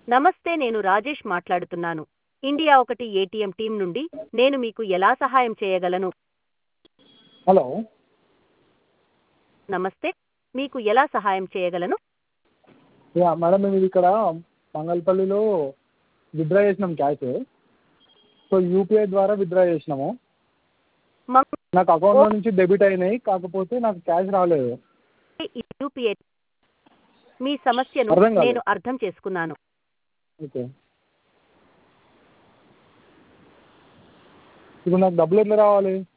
నమస్తే నేను రాజేష్ మాట్లాడుతున్నాను ఇండియా ఒకటి ఏటీఎం టీం నుండి నేను మీకు ఎలా సహాయం చేయగలను హలో నమస్తే మీకు ఎలా సహాయం చేయగలను యా మేడం మేము ఇక్కడ మంగళపల్లిలో విత్డ్రా చేసినాం క్యాష్ సో యూపీఐ ద్వారా విత్డ్రా చేసినాము మంగళ నాకు అకౌంట్లో నుంచి డెబిట్ అయినాయి కాకపోతే నాకు క్యాష్ రాలేదు యూపీఐ మీ సమస్యను అర్థం కాలేదు. నేను అర్థం చేసుకున్నాను ఓకే ఇప్పుడు నాకు డబ్బులు ఎట్లా రావాలి